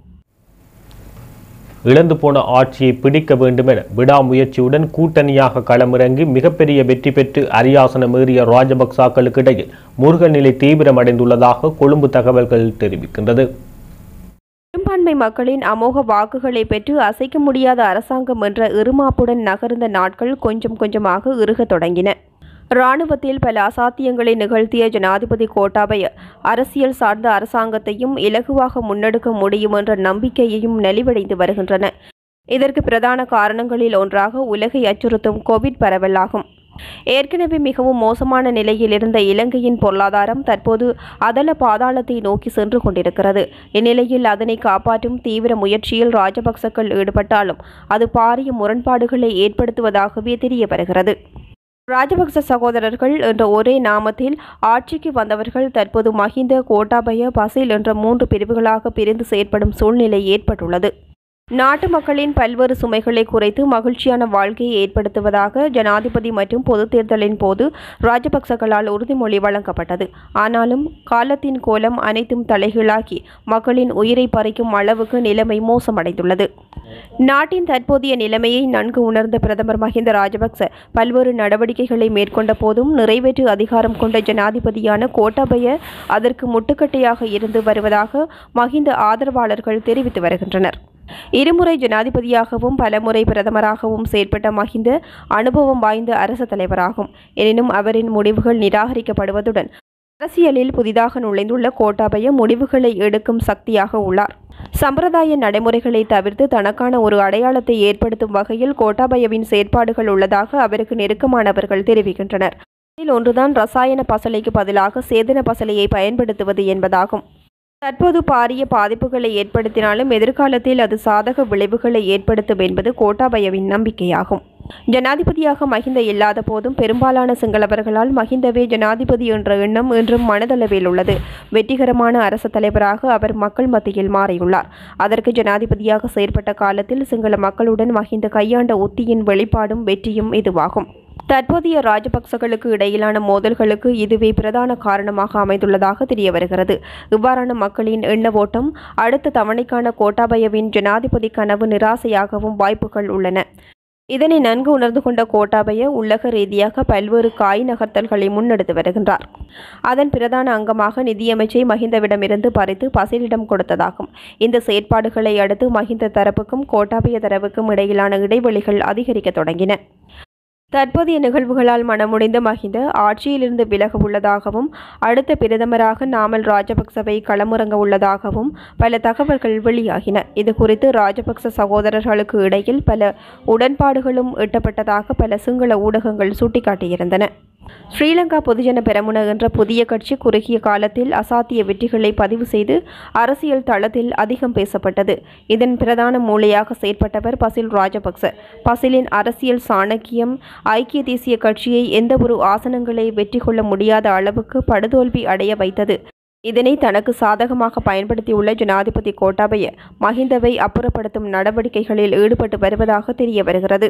[SPEAKER 1] இழந்து போன ஆட்சியை பிடிக்க வேண்டும் என விடாமுயற்சியுடன் கூட்டணியாக களமிறங்கி மிகப்பெரிய வெற்றி பெற்று அரியாசனம் ஏறிய ராஜபக்சாக்களுக்கு இடையில் முருகன் நிலை தீவிரமடைந்துள்ளதாக கொழும்பு தகவல்கள் தெரிவிக்கின்றது
[SPEAKER 2] பெரும்பான்மை மக்களின் அமோக வாக்குகளை பெற்று அசைக்க முடியாத அரசாங்கம் என்ற இருமாப்புடன் நகர்ந்த நாட்கள் கொஞ்சம் கொஞ்சமாக இறுகத் தொடங்கின இராணுவத்தில் பல அசாத்தியங்களை நிகழ்த்திய ஜனாதிபதி கோட்டாபய அரசியல் சார்ந்த அரசாங்கத்தையும் இலகுவாக முன்னெடுக்க முடியும் என்ற நம்பிக்கையையும் நலிவடைந்து வருகின்றன இதற்கு பிரதான காரணங்களில் ஒன்றாக உலகை அச்சுறுத்தும் கோவிட் பரவலாகும் ஏற்கனவே மிகவும் மோசமான நிலையில் இருந்த இலங்கையின் பொருளாதாரம் தற்போது அதல பாதாளத்தை நோக்கி சென்று கொண்டிருக்கிறது இந்நிலையில் அதனை காப்பாற்றும் தீவிர முயற்சியில் ராஜபக்சக்கள் ஈடுபட்டாலும் அது பாரிய முரண்பாடுகளை ஏற்படுத்துவதாகவே தெரிய வருகிறது ராஜபக்ச சகோதரர்கள் என்ற ஒரே நாமத்தில் ஆட்சிக்கு வந்தவர்கள் தற்போது மஹிந்த கோட்டாபய பசில் என்ற மூன்று பிரிவுகளாக பிரிந்து செயற்படும் சூழ்நிலை ஏற்பட்டுள்ளது நாட்டு மக்களின் பல்வேறு சுமைகளை குறைத்து மகிழ்ச்சியான வாழ்க்கையை ஏற்படுத்துவதாக ஜனாதிபதி மற்றும் பொதுத் தேர்தலின் போது ராஜபக்சகளால் உறுதிமொழி வழங்கப்பட்டது ஆனாலும் காலத்தின் கோலம் அனைத்தும் தலைகீழாகி மக்களின் உயிரை பறிக்கும் அளவுக்கு நிலைமை மோசமடைந்துள்ளது நாட்டின் தற்போதைய நிலைமையை நன்கு உணர்ந்த பிரதமர் மஹிந்த ராஜபக்ச பல்வேறு நடவடிக்கைகளை மேற்கொண்ட போதும் நிறைவேற்று அதிகாரம் கொண்ட ஜனாதிபதியான கோட்டாபய அதற்கு முட்டுக்கட்டையாக இருந்து வருவதாக மஹிந்த ஆதரவாளர்கள் தெரிவித்து வருகின்றனர் இருமுறை ஜனாதிபதியாகவும் பலமுறை பிரதமராகவும் செயற்பட்ட மஹிந்த அனுபவம் வாய்ந்த அரசு தலைவராகும் எனினும் அவரின் முடிவுகள் நிராகரிக்கப்படுவதுடன் அரசியலில் புதிதாக நுழைந்துள்ள கோட்டாபய முடிவுகளை எடுக்கும் சக்தியாக உள்ளார் சம்பிரதாய நடைமுறைகளை தவிர்த்து தனக்கான ஒரு அடையாளத்தை ஏற்படுத்தும் வகையில் கோட்டாபயவின் செயற்பாடுகள் உள்ளதாக அவருக்கு நெருக்கமானவர்கள் தெரிவிக்கின்றனர் இதில் ஒன்றுதான் ரசாயன பசலைக்கு பதிலாக சேதன பசலையை பயன்படுத்துவது என்பதாகும் தற்போது பாரிய பாதிப்புகளை ஏற்படுத்தினாலும் எதிர்காலத்தில் அது சாதக விளைவுகளை ஏற்படுத்தும் என்பது கோட்டாபயவின் நம்பிக்கையாகும் ஜனாதிபதியாக மஹிந்த இல்லாத போதும் பெரும்பாலான சிங்களவர்களால் மஹிந்தவே ஜனாதிபதி என்ற எண்ணம் இன்றும் மனதளவில் உள்ளது வெற்றிகரமான அரசு தலைவராக அவர் மக்கள் மத்தியில் மாறியுள்ளார் அதற்கு ஜனாதிபதியாக செயற்பட்ட காலத்தில் சிங்கள மக்களுடன் மஹிந்த கையாண்ட உத்தியின் வெளிப்பாடும் வெற்றியும் இதுவாகும் தற்போதைய ராஜபக்சகளுக்கு இடையிலான மோதல்களுக்கு இதுவே பிரதான காரணமாக அமைந்துள்ளதாக தெரிய வருகிறது இவ்வாறான மக்களின் எண்ண ஓட்டம் அடுத்த தவணைக்கான கோட்டாபயவின் ஜனாதிபதி கனவு நிராசையாகவும் வாய்ப்புகள் உள்ளன இதனை நன்கு உணர்ந்து கொண்ட கோட்டாபய உள்ளக ரீதியாக பல்வேறு காய் நகர்த்தல்களை முன்னெடுத்து வருகின்றார் அதன் பிரதான அங்கமாக நிதியமைச்சை மஹிந்தவிடமிருந்து பறித்து பசிலிடம் கொடுத்ததாகும் இந்த செயற்பாடுகளை அடுத்து மஹிந்த தரப்புக்கும் கோட்டாபய தரப்புக்கும் இடையிலான இடைவெளிகள் அதிகரிக்க தொடங்கின தற்போதைய நிகழ்வுகளால் மனமுடைந்த மஹிந்த ஆட்சியிலிருந்து விலக உள்ளதாகவும் அடுத்த பிரதமராக நாமல் ராஜபக்சவை களமிறங்க உள்ளதாகவும் பல தகவல்கள் வெளியாகின இது குறித்து ராஜபக்ச சகோதரர்களுக்கு இடையில் பல உடன்பாடுகளும் எட்டப்பட்டதாக பல சிங்கள ஊடகங்கள் சுட்டிக்காட்டியிருந்தன ஸ்ரீலங்கா பொதுஜன பெரமுன என்ற புதிய கட்சி குறுகிய காலத்தில் அசாத்திய வெற்றிகளை பதிவு செய்து அரசியல் தளத்தில் அதிகம் பேசப்பட்டது இதன் பிரதான மூளையாக செயற்பட்டவர் பசில் ராஜபக்ச பசிலின் அரசியல் சாணக்கியம் ஐக்கிய தேசிய கட்சியை எந்தவொரு ஆசனங்களை வெற்றி கொள்ள முடியாத அளவுக்கு படுதோல்வி அடைய வைத்தது இதனை தனக்கு சாதகமாக பயன்படுத்தியுள்ள ஜனாதிபதி கோட்டாபய மஹிந்தவை அப்புறப்படுத்தும் நடவடிக்கைகளில் ஈடுபட்டு வருவதாக தெரிய வருகிறது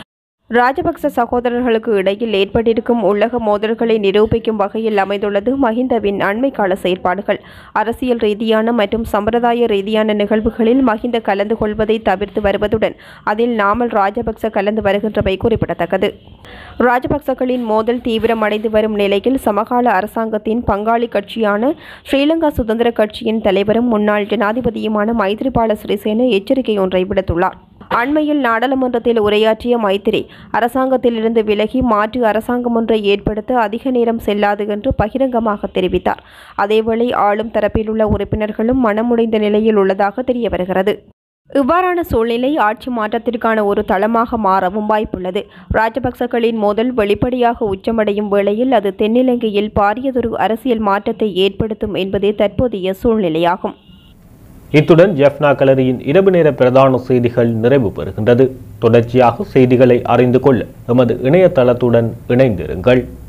[SPEAKER 2] ராஜபக்ச சகோதரர்களுக்கு இடையில் ஏற்பட்டிருக்கும் உள்ளக மோதல்களை நிரூபிக்கும் வகையில் அமைந்துள்ளது மஹிந்தவின் அண்மை கால செயற்பாடுகள் அரசியல் ரீதியான மற்றும் சம்பிரதாய ரீதியான நிகழ்வுகளில் மஹிந்த கலந்து கொள்வதை தவிர்த்து வருவதுடன் அதில் நாமல் ராஜபக்ச கலந்து வருகின்றவை குறிப்பிடத்தக்கது ராஜபக்சகளின் மோதல் தீவிரமடைந்து வரும் நிலையில் சமகால அரசாங்கத்தின் பங்காளி கட்சியான ஸ்ரீலங்கா சுதந்திர கட்சியின் தலைவரும் முன்னாள் ஜனாதிபதியுமான மைத்ரிபால சிறிசேன எச்சரிக்கை ஒன்றை விடுத்துள்ளார் அண்மையில் நாடாளுமன்றத்தில் உரையாற்றிய மைத்திரி அரசாங்கத்திலிருந்து விலகி மாற்று அரசாங்கம் ஒன்றை ஏற்படுத்த அதிக நேரம் செல்லாது என்று பகிரங்கமாக தெரிவித்தார் அதேவேளை ஆளும் தரப்பில் உள்ள உறுப்பினர்களும் மனமுடைந்த நிலையில் உள்ளதாக தெரிய வருகிறது இவ்வாறான சூழ்நிலை ஆட்சி மாற்றத்திற்கான ஒரு தளமாக மாறவும் வாய்ப்புள்ளது ராஜபக்சகளின் மோதல் வெளிப்படையாக உச்சமடையும் வேளையில் அது தென்னிலங்கையில் பாரியதொரு அரசியல் மாற்றத்தை ஏற்படுத்தும் என்பதே தற்போதைய சூழ்நிலையாகும்
[SPEAKER 1] இத்துடன் ஜெஃப்னா கலரியின் இரவு நேர பிரதான செய்திகள் நிறைவு பெறுகின்றது தொடர்ச்சியாக செய்திகளை அறிந்து கொள்ள எமது இணையதளத்துடன் இணைந்திருங்கள்